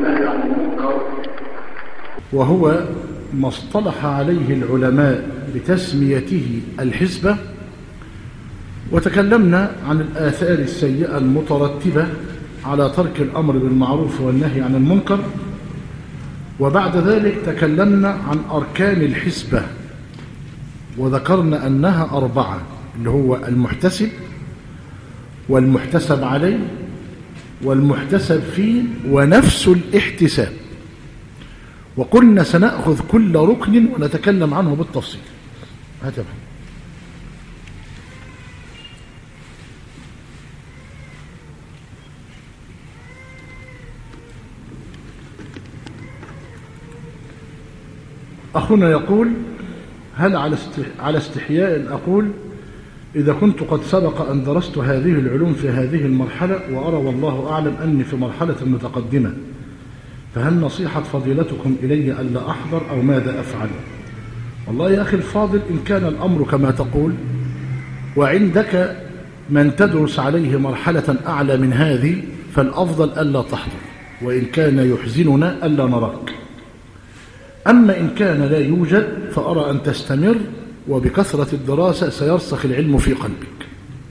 والنهي عن المنكر وهو ما اصطلح عليه العلماء بتسميته الحسبة وتكلمنا عن الآثار السيئة المترتبة على ترك الأمر بالمعروف والنهي عن المنكر وبعد ذلك تكلمنا عن أركان الحسبة وذكرنا أنها أربعة اللي هو المحتسب والمحتسب عليه والمحتسب فيه ونفس الاحتساب وقلنا سنأخذ كل ركن ونتكلم عنه بالتفصيل هات يا محمد. أخونا يقول هل على است- على استحياء أن أقول إذا كنت قد سبق أن درست هذه العلوم في هذه المرحلة وأرى والله أعلم أني في مرحلة متقدمة فهل نصيحة فضيلتكم إلي ألا أحضر أو ماذا أفعل والله يا أخي الفاضل إن كان الأمر كما تقول وعندك من تدرس عليه مرحلة أعلى من هذه فالأفضل ألا تحضر وإن كان يحزننا ألا نراك أما إن كان لا يوجد فأرى أن تستمر وبكثرة الدراسة سيرسخ العلم في قلبك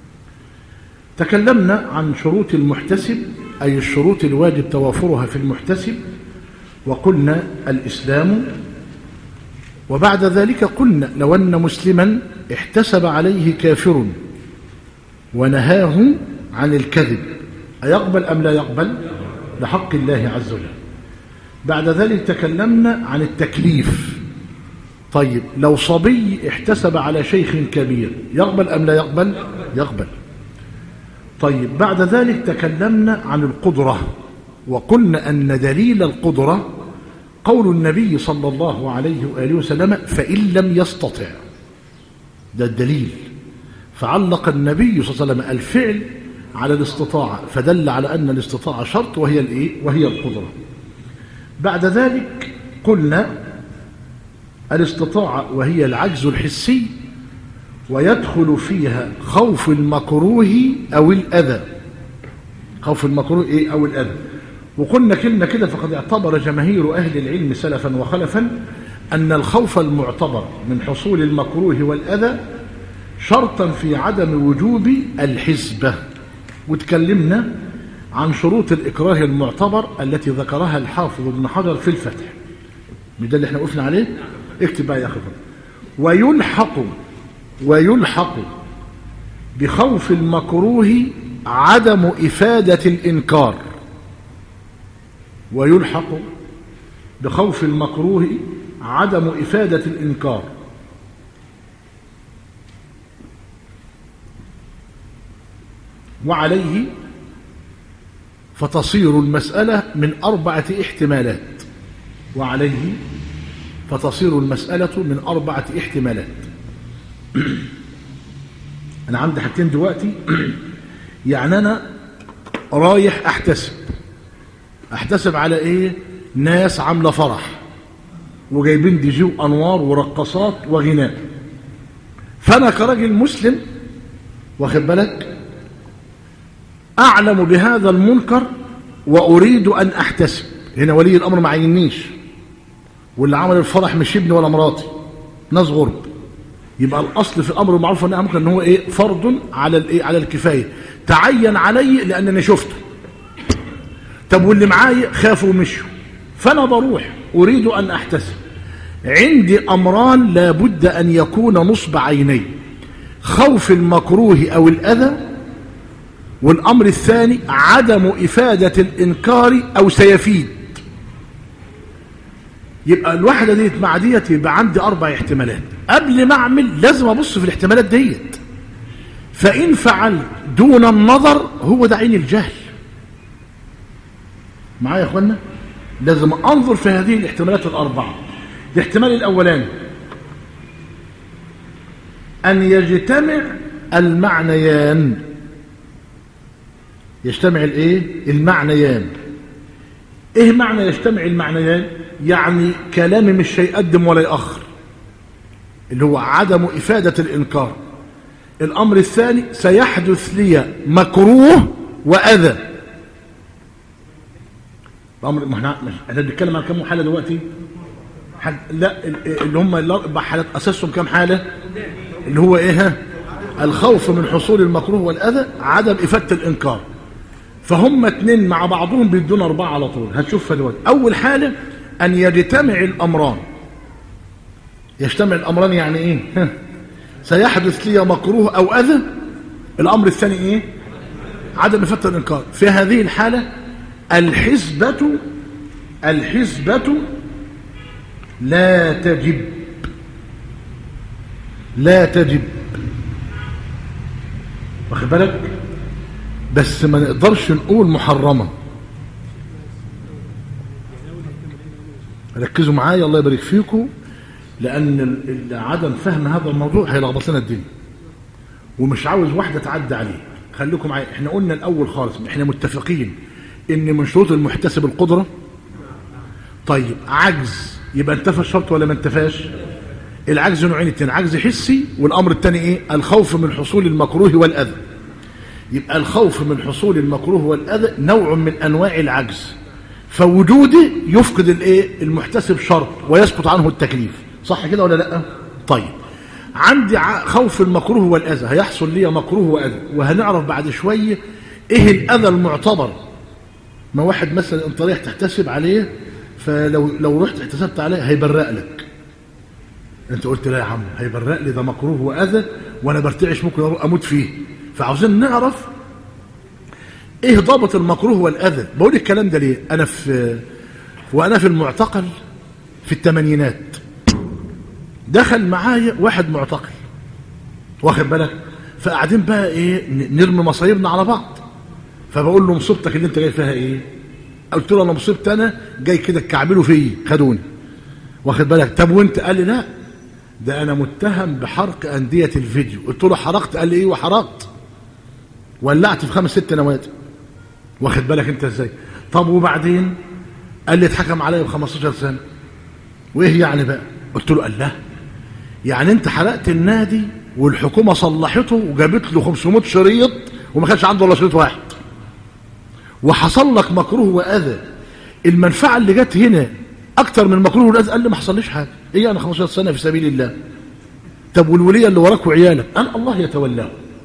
تكلمنا عن شروط المحتسب أي الشروط الواجب توافرها في المحتسب وقلنا الإسلام وبعد ذلك قلنا لو أن مسلما احتسب عليه كافر ونهاه عن الكذب أيقبل أم لا يقبل لحق الله عز وجل بعد ذلك تكلمنا عن التكليف طيب لو صبي احتسب على شيخ كبير يقبل أم لا يقبل يقبل طيب بعد ذلك تكلمنا عن القدرة وقلنا أن دليل القدرة قول النبي صلى الله عليه وآله وسلم فإن لم يستطع ده الدليل فعلق النبي صلى الله عليه وسلم الفعل على الاستطاعة فدل على أن الاستطاعة شرط وهي الإيه؟ وهي القدرة بعد ذلك قلنا الاستطاعة وهي العجز الحسي ويدخل فيها خوف المكروه أو الأذى خوف المكروه إيه أو الأذى وقلنا كلمة كده فقد اعتبر جماهير أهل العلم سلفا وخلفا أن الخوف المعتبر من حصول المكروه والأذى شرطا في عدم وجوب الحسبة وتكلمنا عن شروط الإكراه المعتبر التي ذكرها الحافظ ابن حجر في الفتح ده اللي احنا وقفنا عليه اكتب بقى يا أخي فضل. ويلحق ويلحق بخوف المكروه عدم إفادة الإنكار ويلحق بخوف المكروه عدم إفادة الإنكار وعليه فتصير المسألة من أربعة احتمالات وعليه فتصير المسألة من أربعة احتمالات أنا عندي حاجتين دلوقتي يعني أنا رايح أحتسب أحتسب على إيه ناس عاملة فرح وجايبين دي جي وأنوار ورقصات وغناء فأنا كراجل مسلم واخد بالك أعلم بهذا المنكر وأريد أن أحتسب هنا ولي الأمر ما عينيش واللي عمل الفرح مش ابني ولا مراتي ناس غرب يبقى الأصل في الأمر المعروف والنهي عن المنكر إن هو إيه فرض على الإيه على الكفاية تعين علي لأنني شفته طب واللي معايا خافوا ومشوا فأنا بروح أريد أن أحتسب عندي أمران لابد أن يكون نصب عيني خوف المكروه أو الأذى والأمر الثاني عدم إفادة الإنكار أو سيفيد يبقى الواحدة ديت مع ديت يبقى عندي أربع احتمالات قبل ما أعمل لازم أبص في الاحتمالات ديت فإن فعلت دون النظر هو ده عين الجهل معايا يا أخوانا لازم أنظر في هذه الاحتمالات الأربعة الاحتمال الأولاني أن يجتمع المعنيان يجتمع الايه المعنيان ايه معنى يجتمع المعنيان يعني كلامي مش هيقدم ولا يأخر اللي هو عدم إفادة الإنكار الأمر الثاني سيحدث لي مكروه وأذى الامر ما احنا احنا بنتكلم عن كم حاله دلوقتي حد لا ال- اللي هم الاربع حالات اساسهم كم حاله اللي هو ايه ها؟ الخوف من حصول المكروه والاذى عدم افاده الانكار فهم اتنين مع بعضهم بيدون اربعه على طول هتشوفها دلوقتي اول حاله ان يجتمع الامران يجتمع الامران يعني ايه ها؟ سيحدث لي مكروه او اذى الامر الثاني ايه عدم افاده الانكار في هذه الحاله الحسبه الحسبه لا تجب لا تجب واخد بالك بس ما نقدرش نقول محرمه ركزوا معايا الله يبارك فيكم لان ال- ال- عدم فهم هذا الموضوع هيلخبط لنا الدنيا ومش عاوز واحده تعدي عليه خليكم معايا احنا قلنا الاول خالص احنا متفقين ان من شروط المحتسب القدره طيب عجز يبقى انتفى الشرط ولا ما انتفاش العجز نوعين اتنين عجز حسي والامر الثاني ايه الخوف من حصول المكروه والاذى يبقى الخوف من حصول المكروه والاذى نوع من انواع العجز فوجوده يفقد الايه المحتسب شرط ويسقط عنه التكليف صح كده ولا لا طيب عندي ع- خوف المكروه والاذى هيحصل لي مكروه واذى وهنعرف بعد شويه ايه الاذى المعتبر ما واحد مثلا انت رايح تحتسب عليه فلو لو رحت احتسبت عليه هيبرق لك انت قلت لا يا عم هيبرق لي ده مكروه واذى وانا برتعش ممكن أروح اموت فيه فعاوزين نعرف ايه ضابط المكروه والاذى بقول الكلام ده ليه انا في وانا في المعتقل في الثمانينات دخل معايا واحد معتقل واخد بالك فقاعدين بقى ايه ن- نرمي مصايبنا على بعض فبقول له مصيبتك اللي انت جاي فيها ايه قلت له انا مصيبتي انا جاي كده اتكعبلوا فيا خدوني واخد بالك طب وانت قال لي لا ده انا متهم بحرق انديه الفيديو قلت له حرقت قال لي ايه وحرقت ولعت في خمس ست نوادي واخد بالك انت ازاي طب وبعدين قال لي اتحكم عليا ب 15 سنه وايه يعني بقى قلت له قال لا يعني انت حرقت النادي والحكومه صلحته وجابت له 500 شريط وما كانش عنده ولا شريط واحد وحصل لك مكروه واذى المنفعه اللي جت هنا اكتر من المكروه والاذى قال لي ما حصليش حاجه ايه انا 15 سنه في سبيل الله طب والوليه اللي وراك وعيالك قال الله يتولاه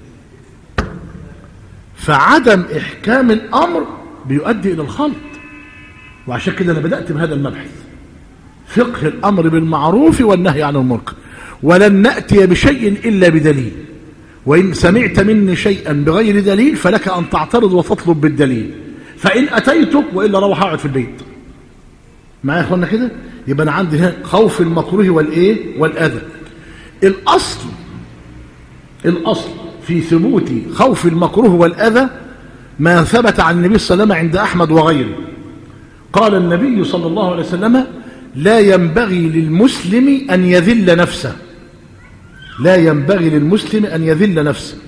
فعدم احكام الامر بيؤدي الى الخلط وعشان كده انا بدات بهذا المبحث فقه الامر بالمعروف والنهي عن المنكر ولن ناتي بشيء الا بدليل وان سمعت مني شيئا بغير دليل فلك ان تعترض وتطلب بالدليل فان اتيتك والا روح اقعد في البيت معايا يا اخوانا كده يبقى انا عندي هنا خوف المكروه والايه والاذى الاصل الاصل في ثبوت خوف المكروه والاذى ما ثبت عن النبي صلى الله عليه وسلم عند احمد وغيره قال النبي صلى الله عليه وسلم لا ينبغي للمسلم ان يذل نفسه لا ينبغي للمسلم ان يذل نفسه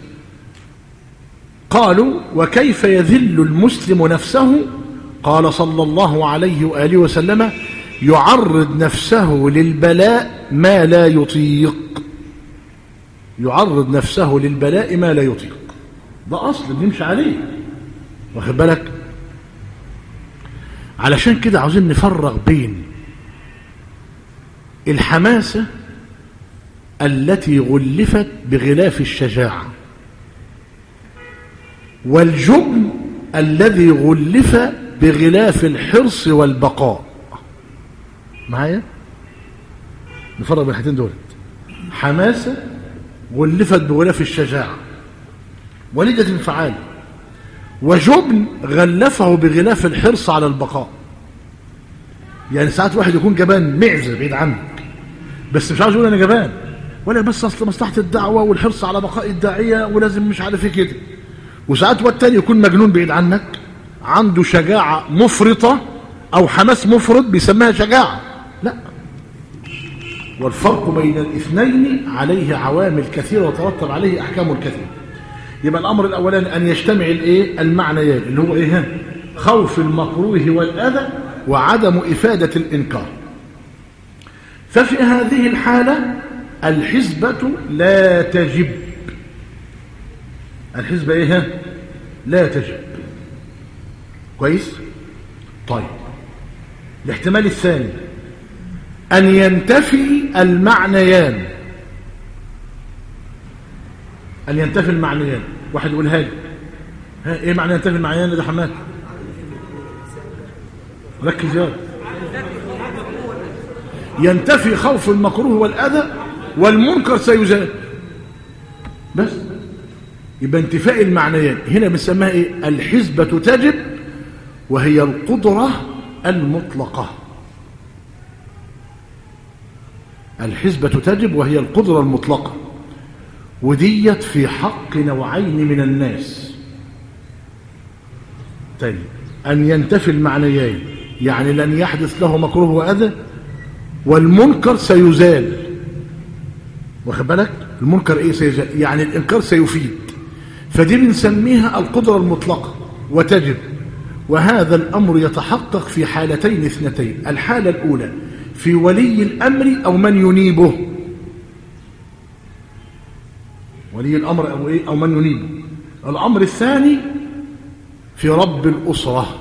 قالوا وكيف يذل المسلم نفسه قال صلى الله عليه واله وسلم يعرض نفسه للبلاء ما لا يطيق يعرض نفسه للبلاء ما لا يطيق ده اصل بنمشي عليه واخد بالك علشان كده عاوزين نفرق بين الحماسه التي غلفت بغلاف الشجاعه والجبن الذي غلف بغلاف الحرص والبقاء معايا نفرق بين الحاجتين دول حماسه غلفت بغلاف الشجاعه ولدت انفعال وجبن غلفه بغلاف الحرص على البقاء يعني ساعات واحد يكون جبان معزه بعيد عنك بس مش عاوز يقول انا جبان ولا بس اصل مصلحه الدعوه والحرص على بقاء الداعيه ولازم مش عارف ايه كده وساعات والتاني يكون مجنون بعيد عنك عنده شجاعه مفرطه او حماس مفرط بيسميها شجاعه لا والفرق بين الاثنين عليه عوامل كثيره وترتب عليه احكام كثيره يبقى الامر الاولاني ان يجتمع الايه المعنيان اللي هو ايه خوف المكروه والاذى وعدم افاده الانكار ففي هذه الحاله الحسبه لا تجب الحسبه ايه لا تجب كويس طيب الاحتمال الثاني أن ينتفي المعنيان أن ينتفي المعنيان واحد يقول هاي ها ايه معنى ينتفي المعنيان ده حماد ركز يا ينتفي خوف المكروه والأذى والمنكر سيزال بس يبقى انتفاء المعنيان هنا بنسميها ايه الحزبة تجب وهي القدرة المطلقة الحزبة تجب وهي القدرة المطلقة وديت في حق نوعين من الناس تاني أن ينتفي المعنيين يعني لن يحدث له مكروه وأذى والمنكر سيزال واخد بالك المنكر ايه سيزال يعني الانكار سيفيد فدي بنسميها القدرة المطلقة وتجب وهذا الأمر يتحقق في حالتين اثنتين الحالة الأولى في ولي الأمر أو من ينيبه ولي الأمر أو, إيه؟ أو من ينيبه الأمر الثاني في رب الأسرة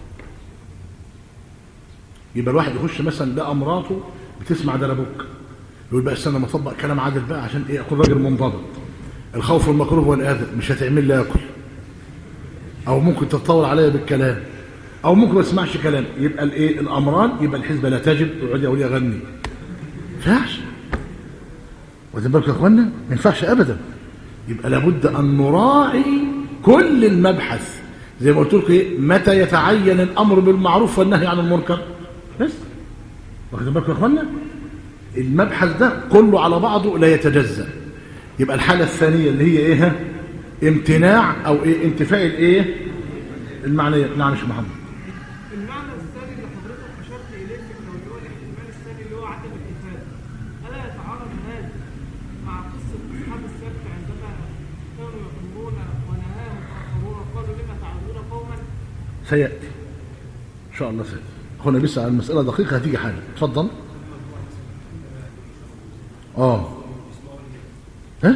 يبقى الواحد يخش مثلا لقى مراته بتسمع دربوك يقول بقى استنى ما اطبق كلام عادل بقى عشان ايه اكون راجل منضبط الخوف والمكروه والاذى مش هتعمل لي اكل او ممكن تتطور عليا بالكلام او ممكن ما اسمعش كلام يبقى الايه الامران يبقى الحزبه لا تجب يقعد يقول اغني ما ينفعش واخدين بالكم يا اخوانا ما ينفعش ابدا يبقى لابد ان نراعي كل المبحث زي ما قلت لكم ايه متى يتعين الامر بالمعروف والنهي عن المنكر بس واخدين بالكم يا اخوانا المبحث ده كله على بعضه لا يتجزأ يبقى الحالة الثانية اللي هي ايه امتناع او ايه انتفاء الايه المعنية نعم مش محمد المعنى الثاني اللي حضرتك اشرت اليه في اللي هو الاحتمال الثاني اللي هو عدم الافاده الا يتعارض هذا مع قصه اصحاب السبت عندما كانوا يقومون ونهاهم اخرون قالوا لما تعبدون قوما سيأتي ان شاء الله سيأتي اخونا لسه على المسألة دقيقة هتيجي حاجة اتفضل اه ها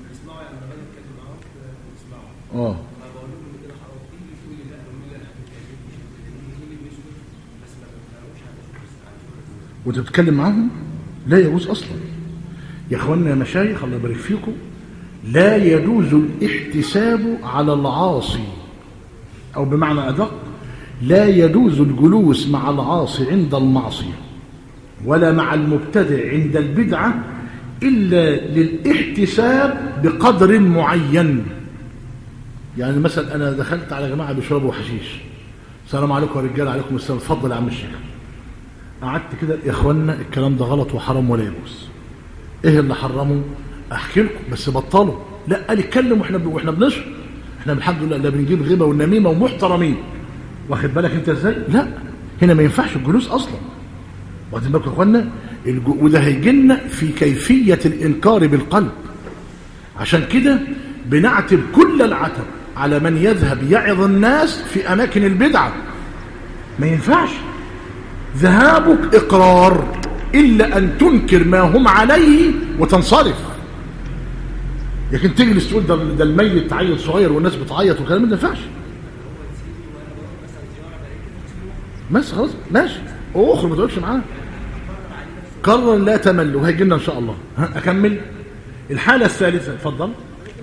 اه وانت بتتكلم معاهم لا يجوز اصلا يا اخوانا يا مشايخ الله يبارك فيكم لا يجوز الاحتساب على العاصي او بمعنى ادق لا يجوز الجلوس مع العاصي عند المعصيه ولا مع المبتدع عند البدعه الا للاحتساب بقدر معين يعني مثلا انا دخلت على جماعه بيشربوا حشيش السلام عليكم يا رجاله عليكم السلام اتفضل يا عم الشيخ قعدت كده يا اخوانا الكلام ده غلط وحرام ولا يجوز ايه اللي حرمه احكي لكم بس بطلوا لا قال اتكلم واحنا واحنا بنشرب احنا الحمد لله لا بنجيب غيبه والنميمه ومحترمين واخد بالك انت ازاي لا هنا ما ينفعش الجلوس اصلا واخدين بالكم يا اخوانا الجو... وده هيجي لنا في كيفيه الانكار بالقلب عشان كده بنعتب كل العتب على من يذهب يعظ الناس في اماكن البدعه ما ينفعش ذهابك اقرار الا ان تنكر ما هم عليه وتنصرف لكن تجلس تقول ده, ده الميت عيل صغير والناس بتعيط والكلام ده ما ينفعش بس خلاص ماشي اخرج ما تقعدش معاه قرر لا تمل وهيجي لنا ان شاء الله ها اكمل الحاله الثالثه اتفضل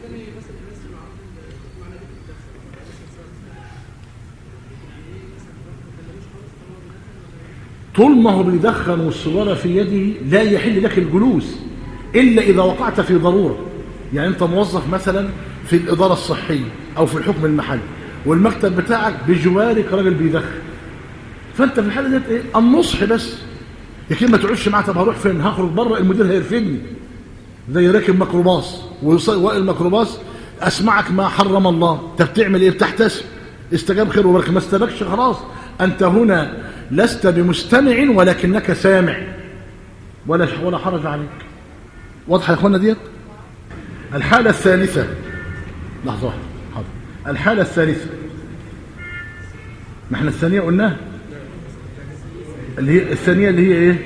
طول ما هو بيدخن والسيجاره في يده لا يحل لك الجلوس الا اذا وقعت في ضروره يعني انت موظف مثلا في الاداره الصحيه او في الحكم المحلي والمكتب بتاعك بجوارك راجل بيدخن فانت في الحاله ديت ايه النصح بس لكن ما تقعدش معاه طب هروح فين هخرج بره المدير هيرفدني زي راكب ميكروباص وواقف الميكروباص اسمعك ما حرم الله انت بتعمل ايه بتحتسب استجاب خير وبركه ما استجابش خلاص انت هنا لست بمستمع ولكنك سامع ولا ولا حرج عليك واضحه يا اخوانا ديت الحاله الثالثه لحظه واحده حاضر الحاله الثالثه ما احنا الثانيه قلناها اللي هي الثانيه اللي هي ايه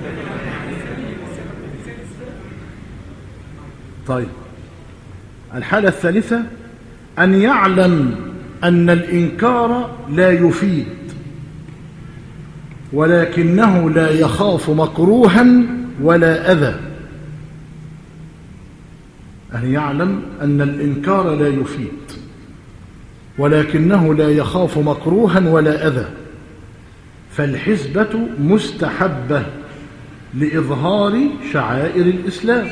طيب الحاله الثالثه ان يعلم ان الانكار لا يفيد ولكنه لا يخاف مكروها ولا أذى أن يعلم أن الإنكار لا يفيد ولكنه لا يخاف مكروها ولا أذى فالحزبة مستحبة لإظهار شعائر الإسلام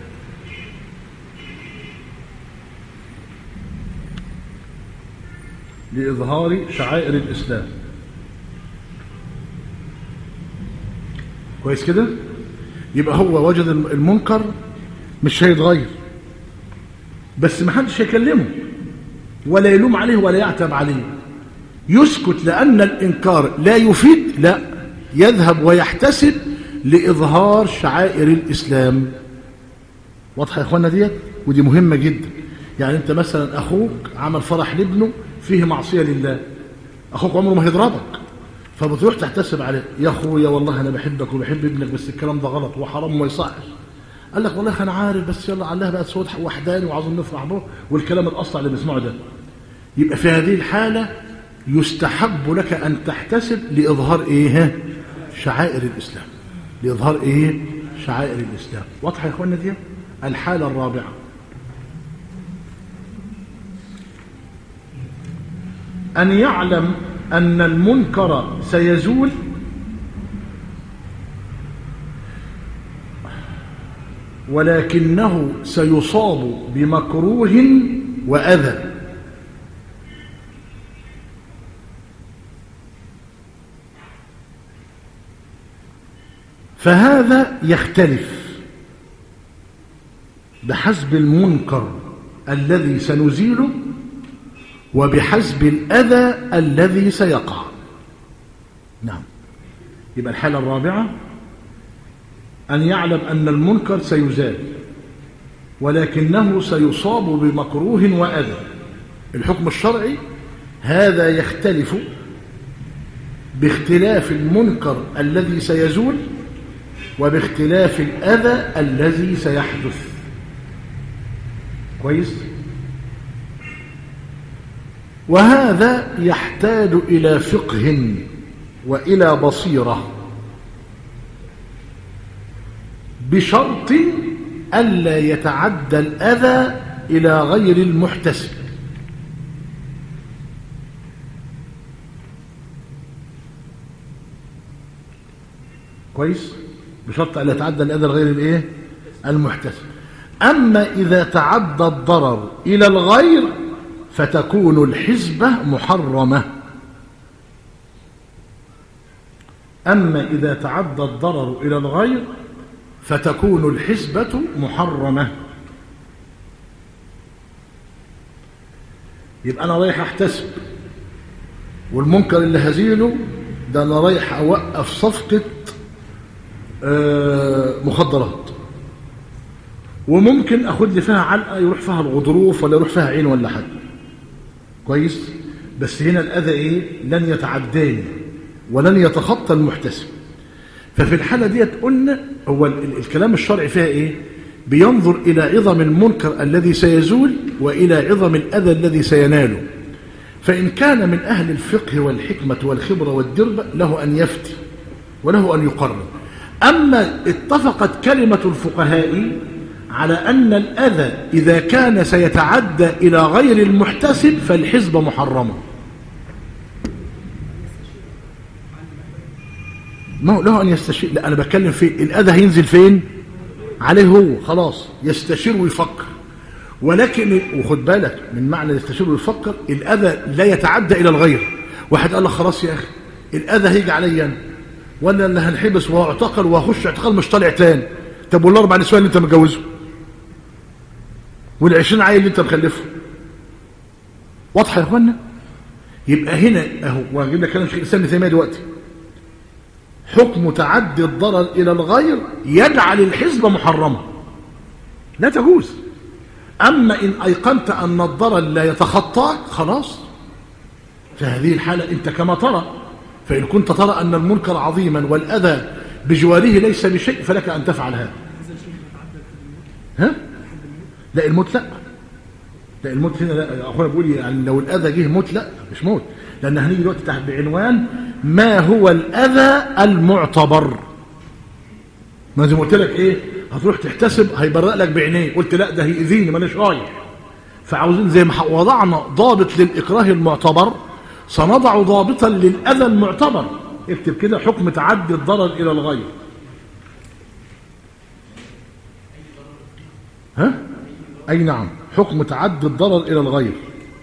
لإظهار شعائر الإسلام كويس كده يبقى هو وجد المنكر مش هيتغير بس ما حدش هيكلمه ولا يلوم عليه ولا يعتب عليه يسكت لأن الإنكار لا يفيد لا يذهب ويحتسب لإظهار شعائر الإسلام واضحة يا إخوانا ديت ودي مهمة جدا يعني أنت مثلا أخوك عمل فرح لابنه فيه معصية لله أخوك عمره ما هيضربك فبتروح تحتسب عليه يا أخويا والله أنا بحبك وبحب ابنك بس الكلام ده غلط وحرام وما يصحش قال لك والله أنا عارف بس يلا علها بقى صوت وحداني وعاوزين نفرح به والكلام الأصلع اللي بنسمعه ده يبقى في هذه الحالة يستحب لك أن تحتسب لإظهار إيه شعائر الإسلام لإظهار إيه شعائر الإسلام واضحة يا إخواننا دي الحالة الرابعة أن يعلم أن المنكر سيزول ولكنه سيصاب بمكروه وأذى فهذا يختلف بحسب المنكر الذي سنزيله وبحسب الأذى الذي سيقع نعم يبقى الحالة الرابعة أن يعلم أن المنكر سيزال ولكنه سيصاب بمكروه وأذى الحكم الشرعي هذا يختلف باختلاف المنكر الذي سيزول وباختلاف الأذى الذي سيحدث كويس وهذا يحتاج إلى فقه وإلى بصيرة بشرط ألا يتعدى الأذى إلى غير المحتسب كويس بشرط ألا يتعدى الأذى لغير الإيه المحتسب أما إذا تعدى الضرر إلى الغير فتكون الحزبة محرمة أما إذا تعدى الضرر إلى الغير فتكون الحزبة محرمة يبقى أنا رايح أحتسب والمنكر اللي هزيله ده أنا رايح أوقف صفقة مخدرات وممكن أخد لي فيها علقة يروح فيها الغضروف ولا يروح فيها عين ولا حاجة كويس بس هنا الأذى إيه لن يتعداني ولن يتخطى المحتسب ففي الحالة ديت قلنا هو الكلام الشرعي فيها إيه بينظر إلى عظم المنكر الذي سيزول وإلى عظم الأذى الذي سيناله فإن كان من أهل الفقه والحكمة والخبرة والدربة له أن يفتي وله أن يقرر أما اتفقت كلمة الفقهاء على أن الأذى إذا كان سيتعدى إلى غير المحتسب فالحزب محرمة ما هو له أن يستشير لا أنا بتكلم في الأذى هينزل فين عليه هو خلاص يستشير ويفكر ولكن وخد بالك من معنى يستشير ويفكر الأذى لا يتعدى إلى الغير واحد قال لك خلاص يا أخي الأذى هيجي عليا ولا اللي هنحبس واعتقل واخش اعتقال مش طالع تاني طب والاربع نسوان اللي انت متجوزهم والعشرين عيل اللي انت مخلفه واضحه يا اخوانا يبقى هنا اهو وهجيب لك كلام شيخ الاسلام ابن تيميه دلوقتي حكم تعدي الضرر الى الغير يجعل الحزب محرمه لا تجوز اما ان ايقنت ان الضرر لا يتخطاك خلاص في هذه الحاله انت كما ترى فإن كنت ترى أن المنكر عظيما والأذى بجواره ليس بشيء فلك أن تفعل هذا ها؟ لا الموت لا لا الموت هنا لا أخونا بيقول يعني لو الأذى جه موت لا مش موت لأن هنيجي دلوقتي تحت بعنوان ما هو الأذى المعتبر ما زي ما قلت لك ايه هتروح تحتسب هيبرق لك بعينيه قلت لا ده هيأذيني مانيش رايح فعاوزين زي ما وضعنا ضابط للإكراه المعتبر سنضع ضابطا للأذى المعتبر اكتب كده حكم تعدي الضرر إلى الغير ها أي نعم حكم تعدي الضرر إلى الغير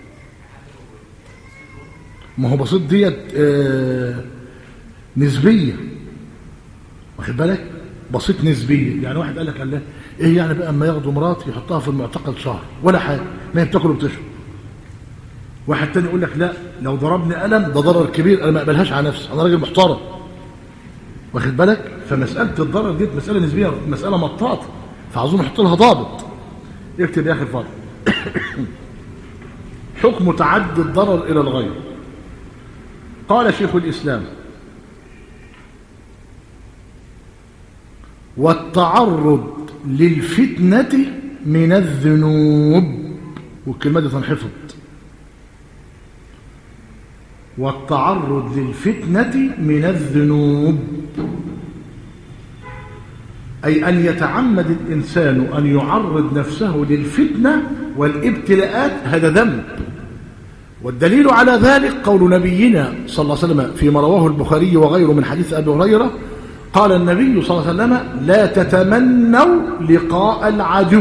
ما هو بسيط ديت آه نسبية واخد بالك بسيط نسبية يعني واحد قال لك قال له ايه يعني بقى اما ياخدوا مراتي يحطها في المعتقل شهر ولا حاجة ما هي بتاكل وبتشرب واحد تاني يقول لك لا لو ضربني قلم ده ضرر كبير انا ما اقبلهاش على نفسي انا راجل محترم واخد بالك فمسألة الضرر دي مسألة نسبية مسألة مطاطة فعاوزين نحط لها ضابط اكتب يا اخي الفاضل حكم تعدي الضرر الى الغير قال شيخ الاسلام والتعرض للفتنة من الذنوب والكلمة دي تنحفظ والتعرض للفتنة من الذنوب أي أن يتعمد الإنسان أن يعرض نفسه للفتنة والابتلاءات هذا ذنب والدليل على ذلك قول نبينا صلى الله عليه وسلم فيما رواه البخاري وغيره من حديث أبي هريرة قال النبي صلى الله عليه وسلم لا تتمنوا لقاء العدو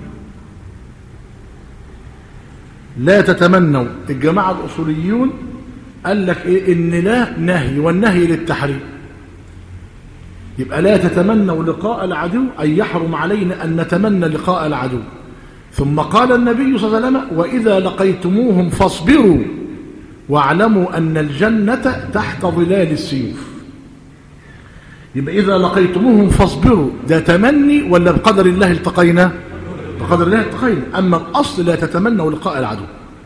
لا تتمنوا الجماعة الأصوليون قال لك إيه إن لا نهي والنهي للتحريم يبقى لا تتمنوا لقاء العدو أي يحرم علينا أن نتمنى لقاء العدو ثم قال النبي صلى الله عليه وسلم وإذا لقيتموهم فاصبروا واعلموا أن الجنة تحت ظلال السيوف يبقى إذا لقيتموهم فاصبروا ده تمني ولا بقدر الله التقينا بقدر الله التقينا أما الأصل لا تتمنوا لقاء العدو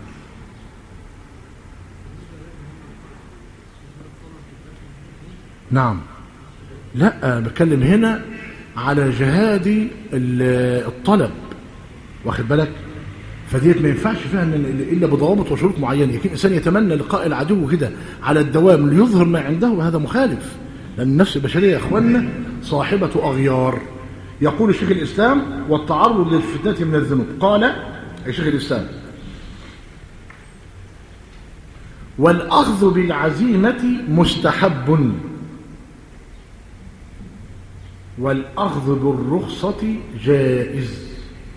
نعم لا بتكلم هنا على جهاد الطلب واخد بالك فديت ما ينفعش فيها الا بضوابط وشروط معينه يمكن الانسان يتمنى لقاء العدو كده على الدوام ليظهر ما عنده وهذا مخالف لان النفس البشريه يا اخواننا صاحبه اغيار يقول شيخ الاسلام والتعرض للفتنه من الذنوب قال اي شيخ الاسلام والاخذ بالعزيمه مستحب والأخذ بالرخصة جائز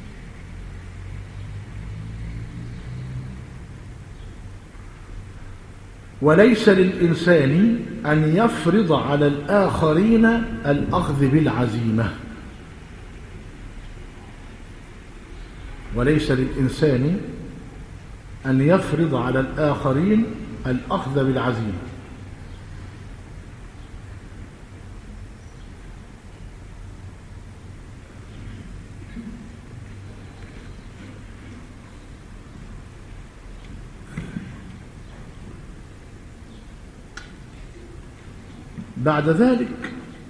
وليس للإنسان أن يفرض على الآخرين الأخذ بالعزيمة وليس للإنسان أن يفرض على الآخرين الأخذ بالعزيمة بعد ذلك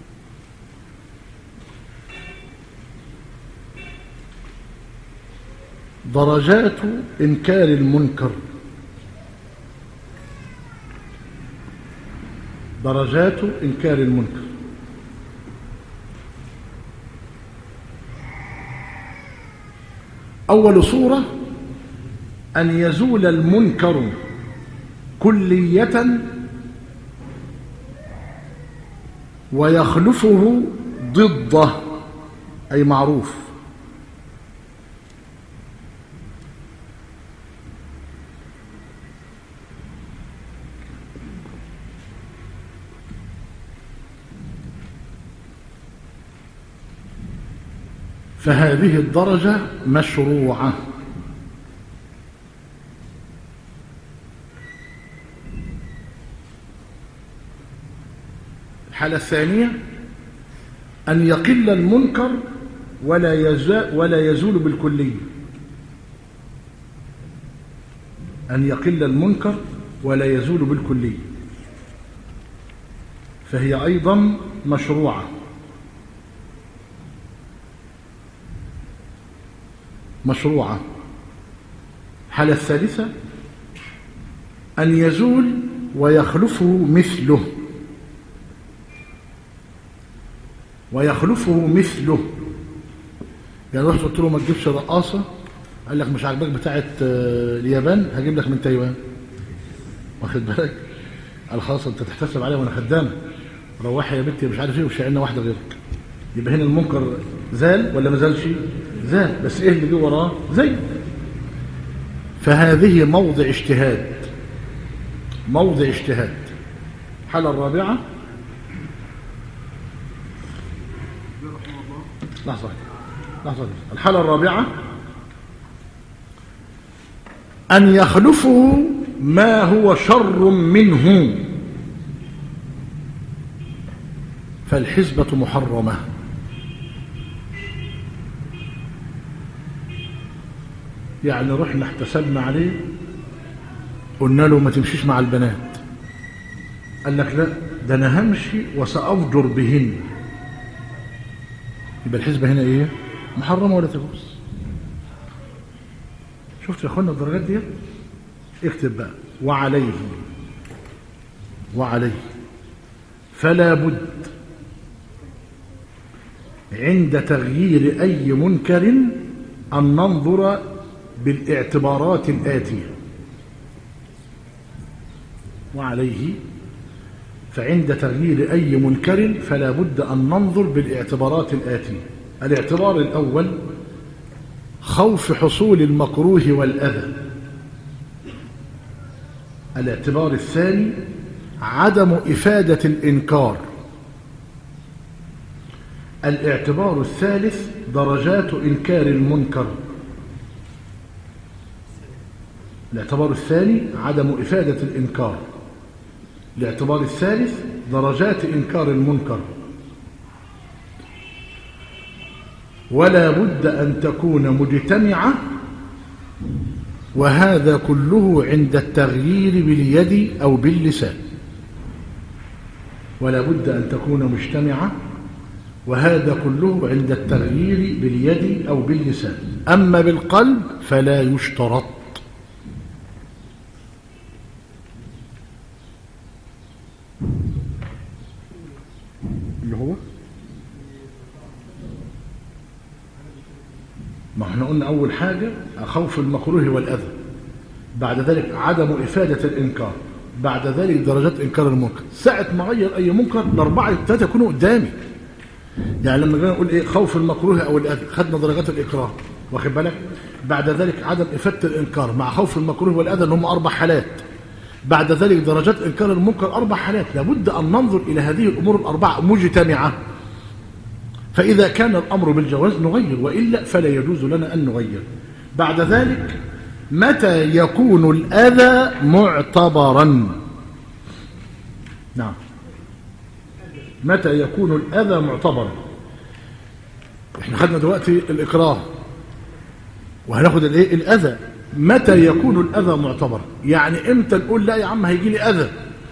درجات إنكار المنكر درجات إنكار المنكر أول صورة أن يزول المنكر كلية ويخلفه ضده أي معروف فهذه الدرجة مشروعة الحالة الثانية أن يقل المنكر ولا يزال ولا يزول بالكلية أن يقل المنكر ولا يزول بالكلية فهي أيضا مشروعة مشروعة الحالة الثالثة أن يزول ويخلفه مثله ويخلفه مثله يعني رحت قلت له ما تجيبش رقاصة قال لك مش عاجباك بتاعة آه، اليابان هجيب لك من تايوان واخد بالك قال خلاص انت تحتسب عليها وانا خدامه روحي يا بنتي مش عارف ايه وشعلنا واحده غيرك يبقى هنا المنكر زال ولا ما زالش زال بس ايه اللي جه وراه زي فهذه موضع اجتهاد موضع اجتهاد الحاله الرابعه لحظه لحظه الحاله الرابعه أن يخلفه ما هو شر منه فالحزبة محرمة يعني رحنا احتسبنا عليه قلنا له ما تمشيش مع البنات قال لك لا ده انا همشي وسأفجر بهن يبقى الحزبة هنا ايه محرمة ولا تجوز شفت يا اخوانا الدرجات دي اكتب بقى وعليه وعليه فلا بد عند تغيير أي منكر أن ننظر بالاعتبارات الآتية وعليه فعند تغيير أي منكر فلا بد أن ننظر بالاعتبارات الآتية الاعتبار الأول خوف حصول المكروه والأذى الاعتبار الثاني عدم إفادة الإنكار الاعتبار الثالث درجات إنكار المنكر الاعتبار الثاني عدم إفادة الإنكار الاعتبار الثالث درجات إنكار المنكر ولا بد أن تكون مجتمعة وهذا كله عند التغيير باليد أو باللسان ولا بد أن تكون مجتمعة وهذا كله عند التغيير باليد أو باللسان أما بالقلب فلا يشترط اللي هو ما احنا قلنا أول حاجة خوف المكروه والأذى بعد ذلك عدم إفادة الإنكار بعد ذلك درجات إنكار المنكر ساعة ما غير أي منكر الأربعة الثلاثة يكونوا قدامي يعني لما جينا نقول إيه خوف المكروه أو الأذى خدنا درجات الإكراه واخد بالك بعد ذلك عدم إفادة الإنكار مع خوف المكروه والأذى اللي هم أربع حالات بعد ذلك درجات إنكار المنكر أربع حالات لابد أن ننظر إلى هذه الأمور الأربعة مجتمعة فإذا كان الأمر بالجواز نغير وإلا فلا يجوز لنا أن نغير بعد ذلك متى يكون الأذى معتبرا نعم متى يكون الأذى معتبرا احنا خدنا دلوقتي الإكراه وهناخد الايه الأذى متى يكون الأذى معتبرا يعني امتى نقول لا يا عم هيجي لي أذى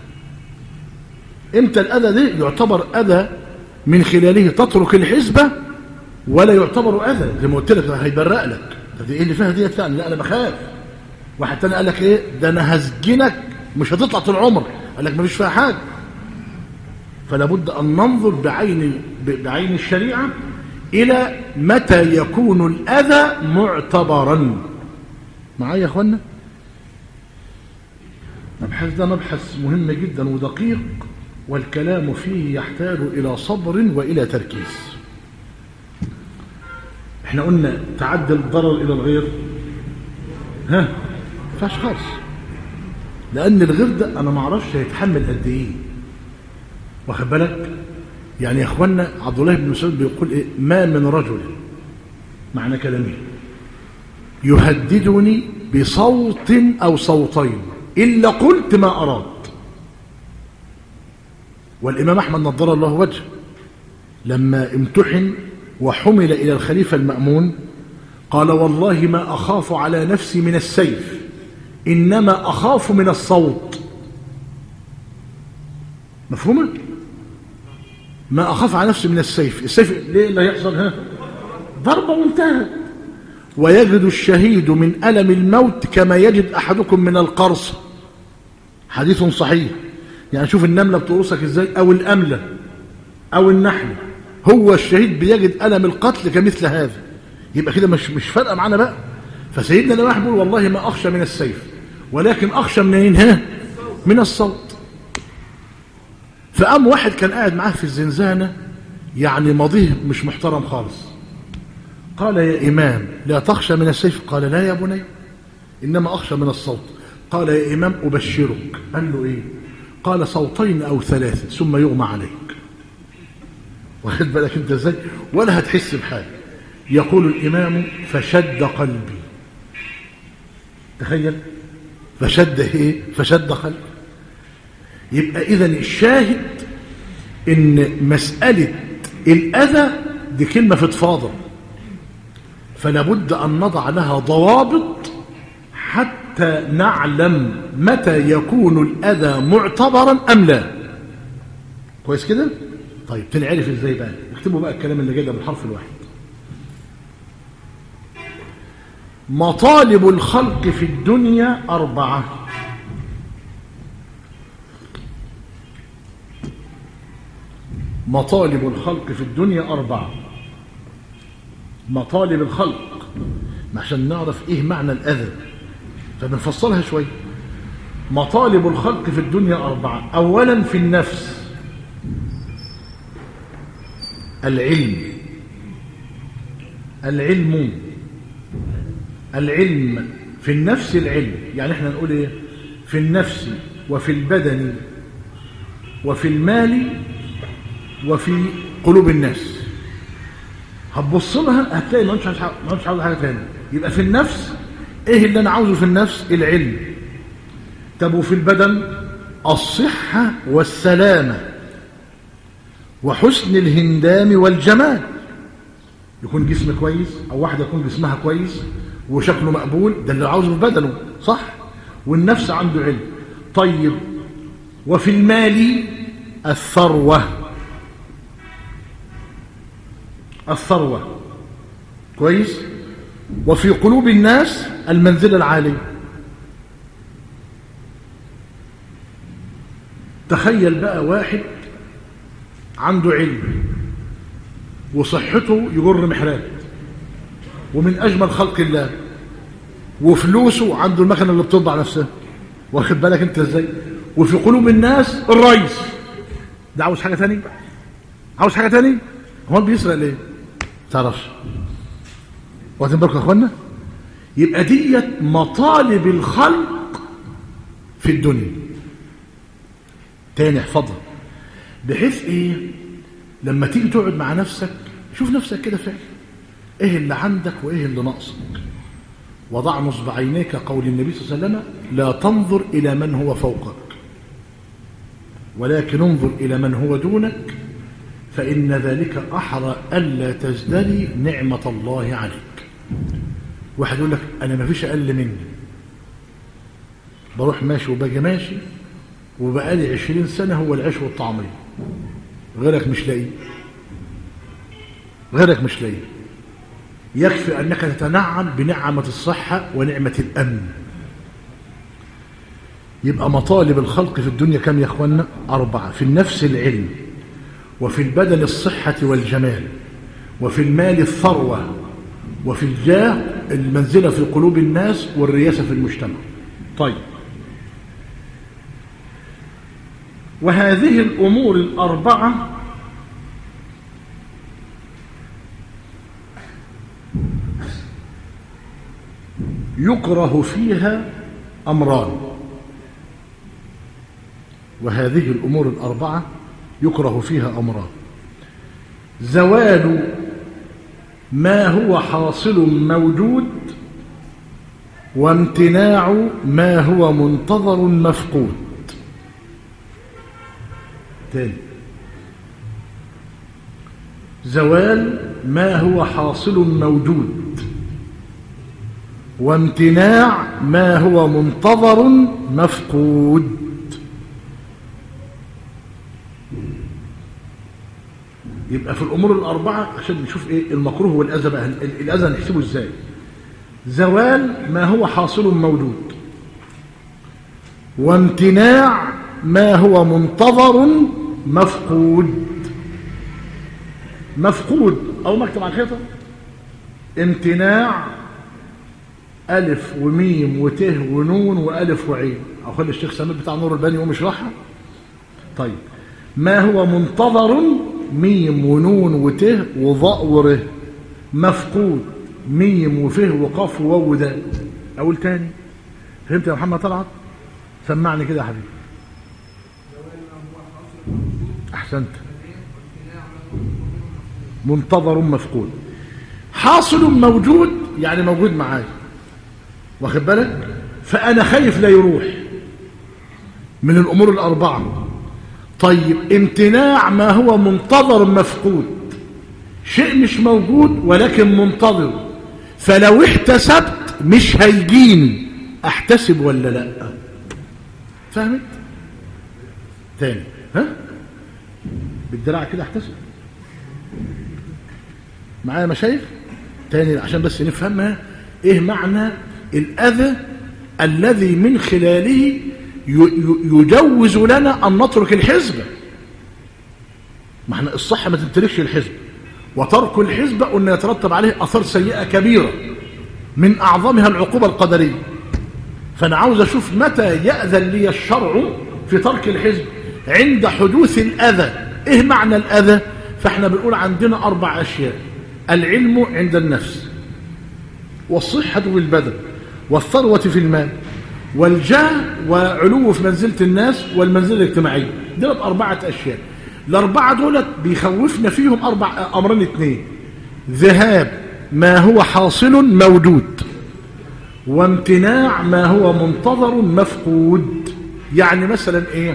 امتى الأذى ده يعتبر أذى من خلاله تترك الحزبة ولا يعتبر أذى زي ما قلت لك هيبرق لك طب ايه اللي فيها ديت يعني لا انا بخاف واحد تاني قال لك ايه ده انا هسجنك مش هتطلع طول العمر قال لك مفيش فيها حاجه فلا بد ان ننظر بعين بعين الشريعه الى متى يكون الاذى معتبرا معايا يا اخوانا المبحث ده مبحث مهم جدا ودقيق والكلام فيه يحتاج الى صبر والى تركيز احنا قلنا تعدى الضرر الى الغير ها فاش خالص لان الغير ده انا ما اعرفش هيتحمل قد ايه واخد بالك يعني يا اخوانا عبد الله بن مسعود بيقول ايه ما من رجل معنى كلامه يهددني بصوت او صوتين الا قلت ما اراد والامام احمد نضر الله وجهه لما امتحن وحمل إلى الخليفة المأمون قال والله ما أخاف على نفسي من السيف إنما أخاف من الصوت مفهومة؟ ما أخاف على نفسي من السيف السيف ليه اللي يحصل ها؟ ضربة وانتهت ويجد الشهيد من ألم الموت كما يجد أحدكم من القرص حديث صحيح يعني شوف النملة بتقرصك ازاي او الأملة او النحلة هو الشهيد بيجد ألم القتل كمثل هذا يبقى كده مش مش فارقه معانا بقى فسيدنا نواح بيقول والله ما أخشى من السيف ولكن أخشى من ها من الصوت فقام واحد كان قاعد معاه في الزنزانة يعني ماضيه مش محترم خالص قال يا إمام لا تخشى من السيف قال لا يا بني إنما أخشى من الصوت قال يا إمام أبشرك قال له إيه قال صوتين أو ثلاثة ثم يغمى عليك واخد بالك انت ازاي ولا هتحس بحاجة يقول الإمام فشد قلبي تخيل فشد ايه فشد قلبي يبقى إذا الشاهد إن مسألة الأذى دي كلمة فضفاضة فلا بد أن نضع لها ضوابط حتى نعلم متى يكون الأذى معتبرا أم لا كويس كده طيب تنعرف ازاي بقى اكتبوا بقى الكلام اللي جاي ده بالحرف الواحد مطالب الخلق في الدنيا أربعة مطالب الخلق في الدنيا أربعة مطالب الخلق عشان نعرف إيه معنى الأذى فبنفصلها شوية مطالب الخلق في الدنيا أربعة أولا في النفس العلم العلم العلم في النفس العلم يعني احنا نقول ايه في النفس وفي البدن وفي المال وفي قلوب الناس هتبص لها هتلاقي ما انتش ما انتش عاوز حاجه ثانيه يبقى في النفس ايه اللي انا عاوزه في النفس العلم طب وفي البدن الصحه والسلامه وحسن الهندام والجمال يكون جسم كويس او واحده يكون جسمها كويس وشكله مقبول ده اللي عاوزه في بدنه صح والنفس عنده علم طيب وفي المال الثروه الثروة كويس وفي قلوب الناس المنزلة العالية تخيل بقى واحد عنده علم وصحته يجر محراب ومن أجمل خلق الله وفلوسه عنده المكنة اللي بتطبع نفسها واخد بالك انت ازاي وفي قلوب الناس الرئيس ده عاوز حاجة تاني عاوز حاجة تاني هو بيسرق ليه تعرفش واخدين بالكم يا اخوانا يبقى ديت مطالب الخلق في الدنيا تاني احفظها بحيث ايه لما تيجي تقعد مع نفسك شوف نفسك كده فعلا ايه اللي عندك وايه اللي ناقصك وضع نصب عينيك قول النبي صلى الله عليه وسلم لا تنظر الى من هو فوقك ولكن انظر الى من هو دونك فإن ذلك أحرى ألا تزدري نعمة الله عليك واحد يقول لك أنا ما فيش أقل مني بروح ماشي وباجي ماشي وبقالي عشرين سنة هو العيش والطعمية غيرك مش لاقي غيرك مش لاقي يكفي أنك تتنعم بنعمة الصحة ونعمة الأمن يبقى مطالب الخلق في الدنيا كم يا أخوانا أربعة في النفس العلم وفي البدن الصحة والجمال وفي المال الثروة وفي الجاه المنزلة في قلوب الناس والرياسة في المجتمع طيب وهذه الأمور الأربعة يكره فيها أمران وهذه الأمور الأربعة يكره فيها أمران زوال ما هو حاصل موجود وامتناع ما هو منتظر مفقود تاني زوال ما هو حاصل موجود وامتناع ما هو منتظر مفقود يبقى في الأمور الأربعة عشان نشوف إيه المكروه والأذى بقى الأذى نحسبه إزاي زوال ما هو حاصل موجود وامتناع ما هو منتظر مفقود مفقود أو مكتب على الحيطة امتناع ألف وميم وته ونون وألف وعين أو خلي الشيخ سمير بتاع نور الباني يقوم يشرحها طيب ما هو منتظر ميم ونون وته وضاء وره مفقود ميم وفه وقاف وواو ودال أقول تاني فهمت يا محمد طلعت سمعني كده يا حبيبي أحسنت منتظر مفقود حاصل موجود يعني موجود معايا واخد بالك فأنا خايف لا يروح من الأمور الأربعة طيب امتناع ما هو منتظر مفقود شيء مش موجود ولكن منتظر فلو احتسبت مش هيجيني احتسب ولا لا فهمت تاني ها بالدراع كده احتسب معايا مشايخ تاني عشان بس نفهمها ايه معنى الاذى الذي من خلاله يجوز لنا ان نترك الحزب ما احنا الصح ما تمتلكش الحزب وترك الحزب قلنا يترتب عليه اثار سيئه كبيره من اعظمها العقوبه القدريه فانا عاوز اشوف متى ياذن لي الشرع في ترك الحزب عند حدوث الاذى ايه معنى الاذى فاحنا بنقول عندنا اربع اشياء العلم عند النفس والصحه بالبدن والثروه في المال والجاه وعلو في منزله الناس والمنزله الاجتماعيه دولت اربعه اشياء الاربعه دولت بيخوفنا فيهم اربع امرين اثنين ذهاب ما هو حاصل موجود وامتناع ما هو منتظر مفقود يعني مثلا ايه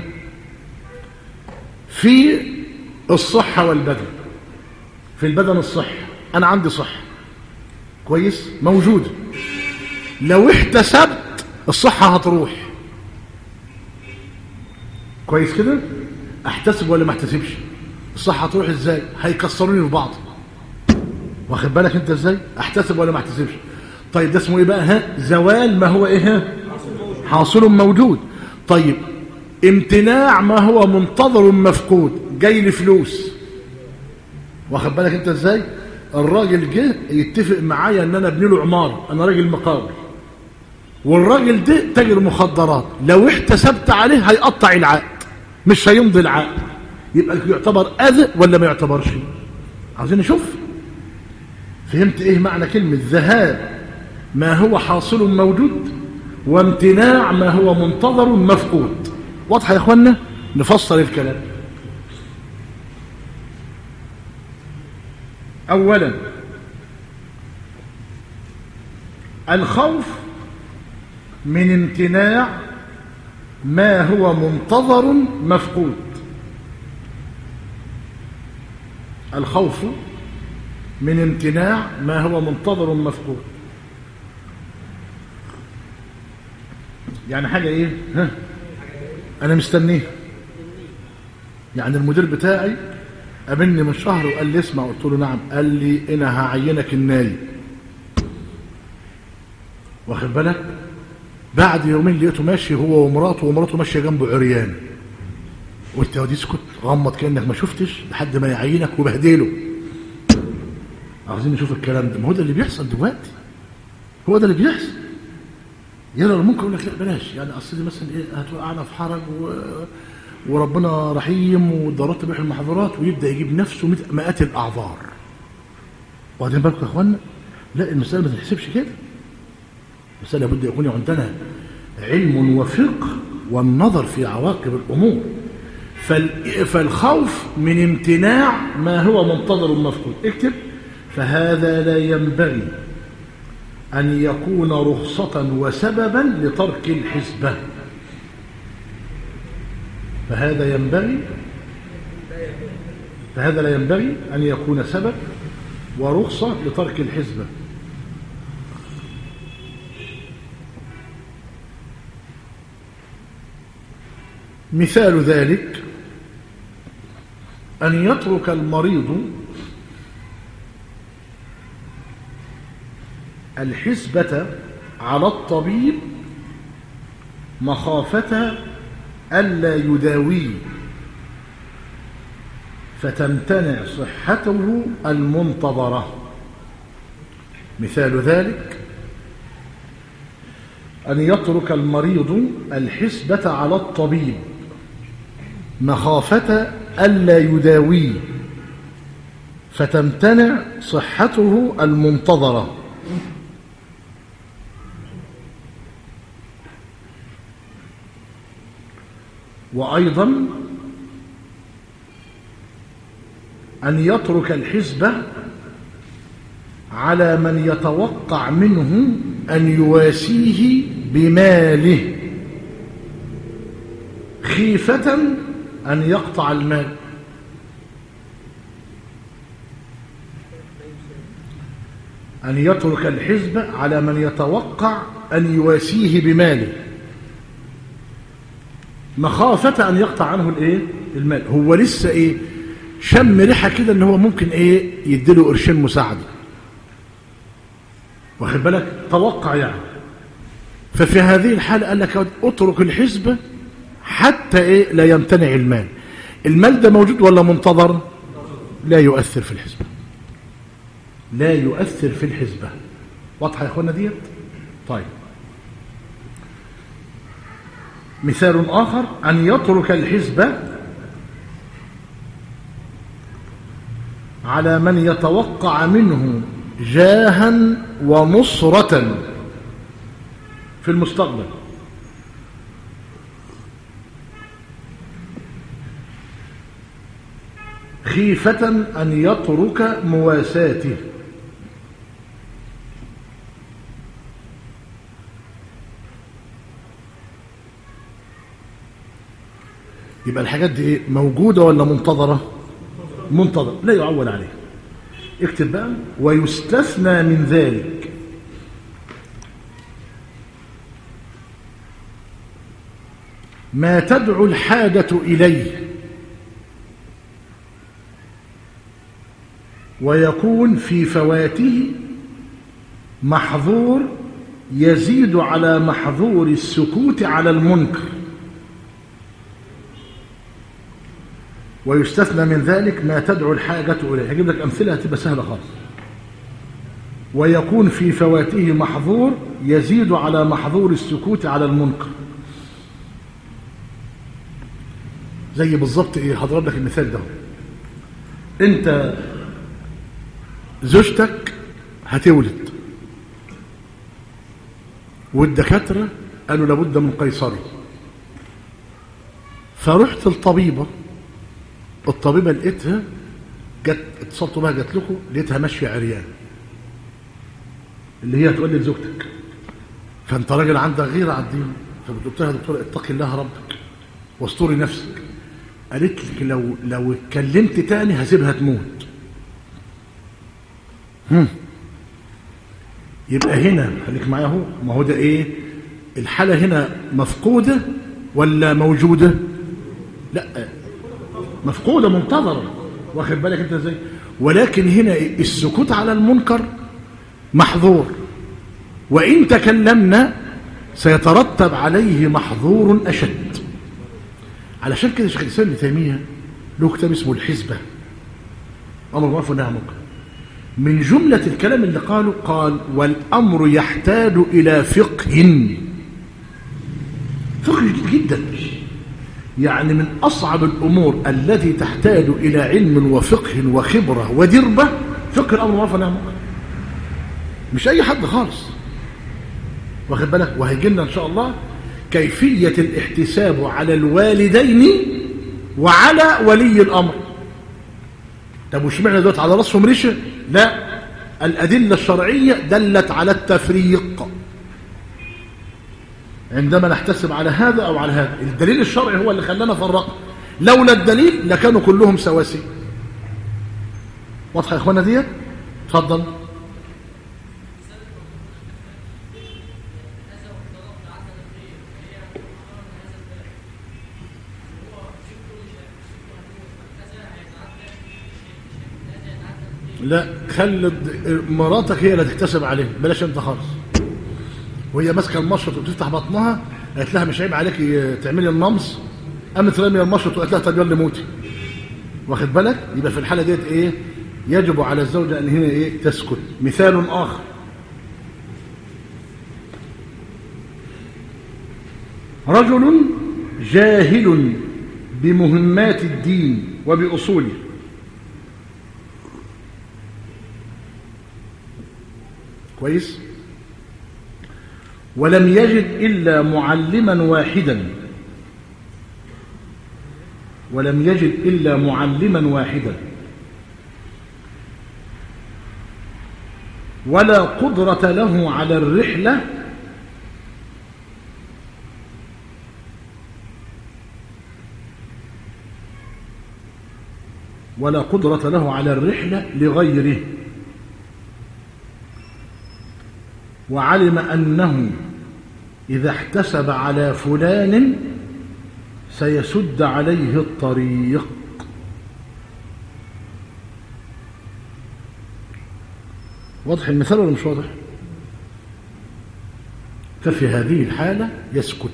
في الصحة والبدن في البدن الصحة انا عندي صحة كويس موجودة لو احتسبت الصحة هتروح كويس كده احتسب ولا ما احتسبش الصحة هتروح ازاي هيكسروني في بعض واخد بالك انت ازاي احتسب ولا ما احتسبش طيب ده اسمه ايه بقى ها زوال ما هو ايه ها حاصل موجود طيب امتناع ما هو منتظر مفقود جاي لي فلوس واخد بالك انت ازاي الراجل جه يتفق معايا ان انا ابني له عماره انا راجل مقاول والراجل ده تاجر مخدرات لو احتسبت عليه هيقطع العقد مش هيمضي العقد يبقى يعتبر اذى ولا ما يعتبرش عايزين نشوف فهمت ايه معنى كلمه ذهاب ما هو حاصل موجود وامتناع ما هو منتظر مفقود واضحه يا اخوانا نفصل الكلام اولا الخوف من امتناع ما هو منتظر مفقود الخوف من امتناع ما هو منتظر مفقود يعني حاجة ايه ها انا مستنيه يعني المدير بتاعي قابلني من شهر وقال لي اسمع قلت له نعم قال لي انا هعينك النايب واخد بالك بعد يومين لقيته ماشي هو ومراته ومراته ماشيه جنبه عريان قلت يا ودي اسكت غمض كانك ما شفتش لحد ما يعينك وبهدله عاوزين نشوف الكلام ده ما هو ده اللي بيحصل دلوقتي هو ده اللي بيحصل يرى المنكر يقول لك لا بلاش يعني اصل دي مثلا ايه هتوقعنا في حرج و... وربنا رحيم والضرورات تبيح المحظورات ويبدا يجيب نفسه مئات الاعذار واخدين بالكم يا اخوانا لا المساله ما تتحسبش كده المساله لابد يكون عندنا علم وفقه والنظر في عواقب الامور فال... فالخوف من امتناع ما هو منتظر مفقود اكتب فهذا لا ينبغي أن يكون رخصة وسببا لترك الحسبة فهذا ينبغي فهذا لا ينبغي أن يكون سبب ورخصة لترك الحسبة مثال ذلك أن يترك المريض الحسبة على الطبيب مخافة ألا يداويه فتمتنع صحته المنتظرة مثال ذلك أن يترك المريض الحسبة على الطبيب مخافة ألا يداويه فتمتنع صحته المنتظرة وأيضا أن يترك الحزب على من يتوقع منه أن يواسيه بماله خيفة أن يقطع المال أن يترك الحزب على من يتوقع أن يواسيه بماله مخافة أن يقطع عنه الإيه؟ المال هو لسه إيه شم ريحة كده إن هو ممكن إيه يديله قرشين مساعدة واخد بالك توقع يعني ففي هذه الحالة قال لك اترك الحزب حتى إيه لا يمتنع المال المال ده موجود ولا منتظر لا يؤثر في الحزبة لا يؤثر في الحزبة واضحة يا اخوانا ديت طيب مثال آخر أن يترك الحزب على من يتوقع منه جاها ونصرة في المستقبل خيفة أن يترك مواساته يبقى الحاجات دي ايه موجودة ولا منتظرة منتظرة لا يعول عليه اكتب بقى ويستثنى من ذلك ما تدعو الحاجة إليه ويكون في فواته محظور يزيد على محظور السكوت على المنكر ويستثنى من ذلك ما تدعو الحاجة إليه هجيب لك أمثلة هتبقى سهلة خالص ويكون في فواته محظور يزيد على محظور السكوت على المنكر زي بالظبط ايه هضرب لك المثال ده انت زوجتك هتولد والدكاتره قالوا لابد من قيصري فرحت الطبيبه الطبيبه لقيتها جت اتصلت بها جات لكم لقيتها ماشيه عريان اللي هي هتقول لزوجتك فانت راجل عندك غيره على الدين فقلت لها يا دكتوره اتقي الله ربك واستوري نفسك قالت لك لو لو اتكلمت تاني هسيبها تموت هم. يبقى هنا خليك معايا اهو ما هو ده ايه الحاله هنا مفقوده ولا موجوده لا مفقوده منتظره واخد بالك انت ازاي ولكن هنا السكوت على المنكر محظور وان تكلمنا سيترتب عليه محظور اشد علشان كده شيخ الاسلام ابن تيميه له كتاب اسمه الحزبه امر معروف ونهي عن منكر من جمله الكلام اللي قاله قال والامر يحتاج الى فقه فقه جديد جدا يعني من اصعب الامور التي تحتاج الى علم وفقه وخبره ودربه فقه الامر معروف ونهي عن منكر مش اي حد خالص واخد بالك وهيجي لنا ان شاء الله كيفية الاحتساب على الوالدين وعلى ولي الأمر طب وش معنى دوت على رأسهم ريشة لا الأدلة الشرعية دلت على التفريق عندما نحتسب على هذا أو على هذا الدليل الشرعي هو اللي خلانا فرق لولا الدليل لكانوا كلهم سواسي واضحة يا إخوانا ديت اتفضل لا خلي مراتك هي اللي تكتسب عليه بلاش انت خالص وهي ماسكه المشرط وتفتح بطنها قالت لها مش عيب عليك تعملي النمص قامت راميه المشط وقالت لها طب يلا موتي واخد بالك يبقى في الحاله ديت ايه يجب على الزوجه ان هنا ايه تسكت مثال اخر رجل جاهل بمهمات الدين وبأصوله كويس ولم يجد إلا معلما واحدا ولم يجد إلا معلما واحدا ولا قدرة له على الرحلة ولا قدرة له على الرحلة لغيره وعلم أنه إذا احتسب على فلان سيسد عليه الطريق واضح المثال ولا مش واضح ففي هذه الحالة يسكت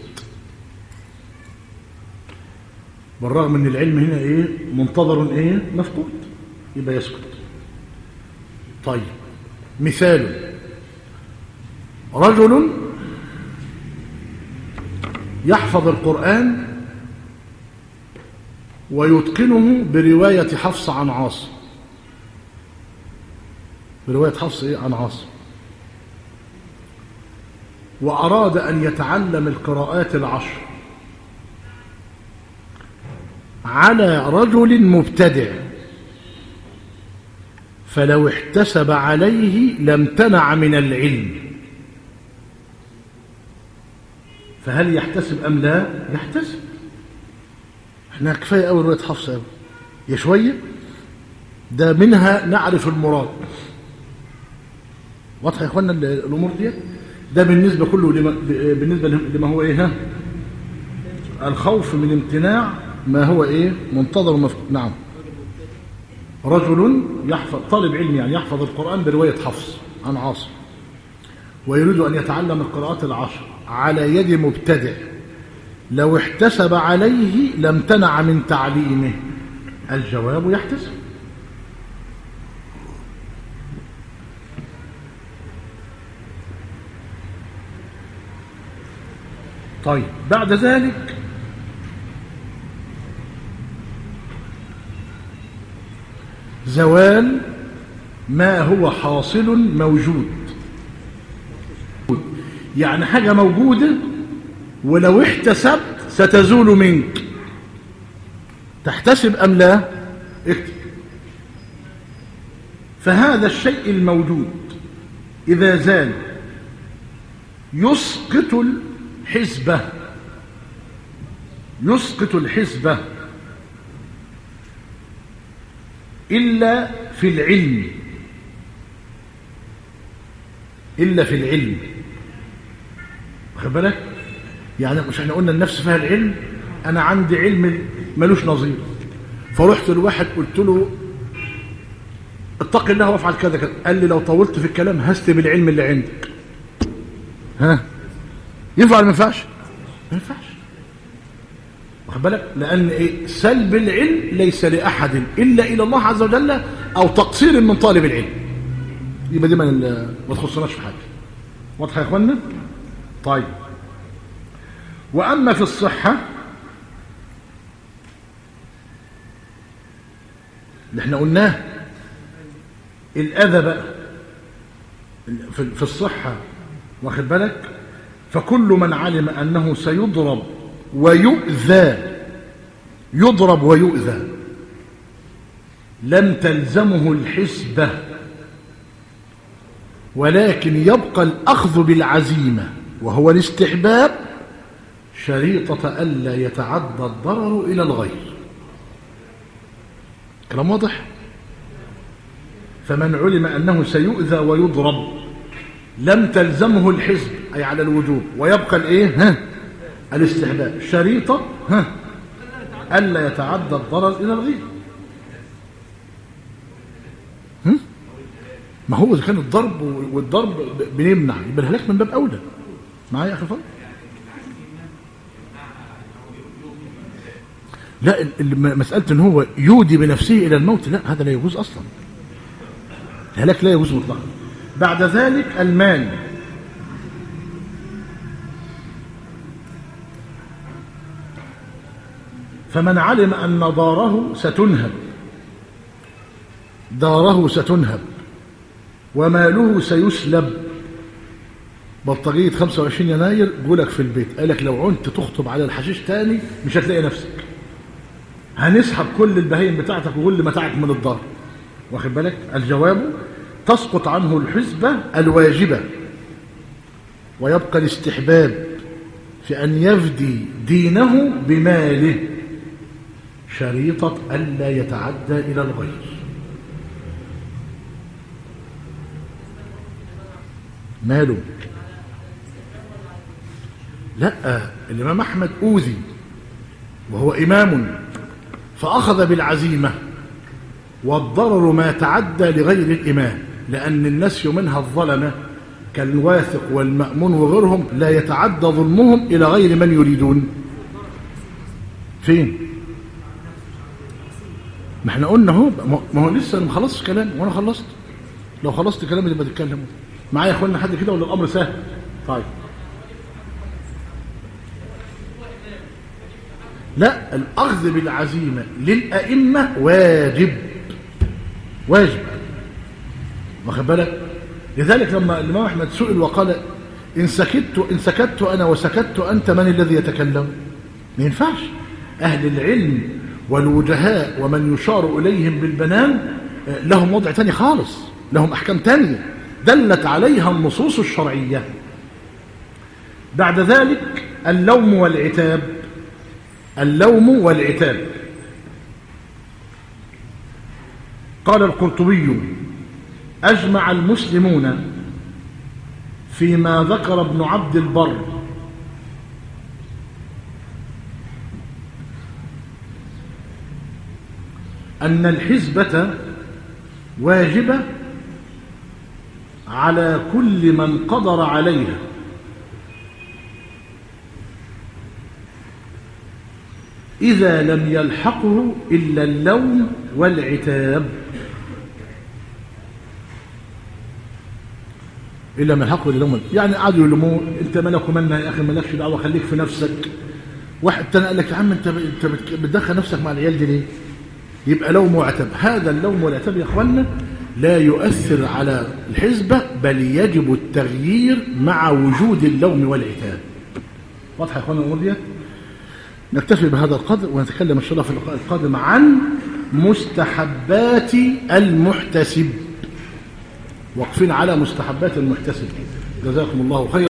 بالرغم ان العلم هنا ايه منتظر ايه مفقود يبقى يسكت طيب مثال رجل يحفظ القرآن ويتقنه برواية حفص عن عاصم برواية حفص إيه عن عاصم وأراد أن يتعلم القراءات العشر على رجل مبتدع فلو احتسب عليه لامتنع من العلم فهل يحتسب أم لا يحتسب احنا كفاية أول رواية حفص أوي يا شوية ده منها نعرف المراد واضح يا اخوانا الامور ديت ده بالنسبه كله لما بالنسبه لما هو ايه ها الخوف من امتناع ما هو ايه منتظر مفقود نعم رجل يحفظ طالب علم يعني يحفظ القران بروايه حفص عن عاصم ويريد ان يتعلم القراءات العشر على يد مبتدع لو احتسب عليه لامتنع من تعليمه الجواب يحتسب طيب بعد ذلك زوال ما هو حاصل موجود يعني حاجة موجودة ولو احتسبت ستزول منك تحتسب أم لا اكتب فهذا الشيء الموجود إذا زال يسقط الحسبة يسقط الحسبة إلا في العلم إلا في العلم واخد بالك يعني مش احنا قلنا النفس فيها العلم أنا عندي علم ملوش نظير فرحت لواحد قلت له اتق الله وافعل كذا كذا قال لي لو طولت في الكلام هستب العلم اللي عندك ها ينفع ولا ما ينفعش ما ينفعش واخد بالك لان ايه سلب العلم ليس لاحد الا الى الله عز وجل او تقصير من طالب العلم يبقى دي ما تخصناش في حاجه واضحه يا اخوانا طيب واما في الصحه اللي احنا قلناه الاذى بقى في الصحه واخد بالك فكل من علم أنه سيضرب ويؤذى يضرب ويؤذى لم تلزمه الحسبة ولكن يبقى الأخذ بالعزيمة وهو الاستحباب شريطة ألا يتعدى الضرر إلى الغير كلام واضح فمن علم أنه سيؤذى ويضرب لم تلزمه الحزب أي على الوجوب ويبقى الايه ها الاستحباب شريطة ها ألا يتعدى الضرر إلى الغير هم؟ ما هو إذا كان الضرب والضرب بنمنع يبقى الهلاك من باب أولى معايا يا أخي فضل لا ال- ال- مسألة ان هو يودي بنفسه الى الموت لا هذا لا يجوز اصلا الهلاك لا يجوز مطلقا بعد ذلك المال فمن علم أن داره ستنهب داره ستنهب وماله سيسلب بلطجية 25 يناير جولك في البيت قالك لو عنت تخطب على الحشيش تاني مش هتلاقي نفسك هنسحب كل البهايم بتاعتك وكل متاعك من الدار واخد بالك الجواب تسقط عنه الحسبة الواجبة ويبقى الاستحباب في أن يفدي دينه بماله شريطة ألا يتعدى إلى الغير ماله لا الإمام أحمد أوذي وهو إمام فأخذ بالعزيمة والضرر ما تعدى لغير الإمام لأن الناس منها الظلمة كالواثق والمأمون وغيرهم لا يتعدى ظلمهم إلى غير من يريدون فين ما احنا قلنا اهو ما هو لسه ما خلصتش كلام وانا خلصت لو خلصت كلام اللي بتكلمه معايا يا اخوانا حد كده ولا الامر سهل طيب لا الاخذ بالعزيمه للائمه واجب واجب واخد بالك لذلك لما الامام احمد سئل وقال ان سكت ان سكت انا وسكت انت من الذي يتكلم ما ينفعش اهل العلم والوجهاء ومن يشار اليهم بالبنان لهم وضع تاني خالص لهم احكام تانية دلت عليها النصوص الشرعيه بعد ذلك اللوم والعتاب اللوم والعتاب قال القرطبي أجمع المسلمون فيما ذكر ابن عبد البر أن الحزبة واجبة على كل من قدر عليها إذا لم يلحقه إلا اللوم والعتاب إلا من حقه للوم يعني قعدوا يلوموه أنت مالك ومالنا يا أخي مالكش دعوة خليك في نفسك واحد تاني قال لك يا عم أنت أنت بتدخل نفسك مع العيال دي ليه؟ يبقى لوم وعتاب هذا اللوم والعتاب يا إخوانا لا يؤثر على الحزبة بل يجب التغيير مع وجود اللوم والعتاب واضحة يا إخوانا الأمور ديت؟ نكتفي بهذا القدر ونتكلم إن شاء الله في اللقاء القادم عن مستحبات المحتسب واقفين على مستحبات المحتسب جزاكم الله خيرا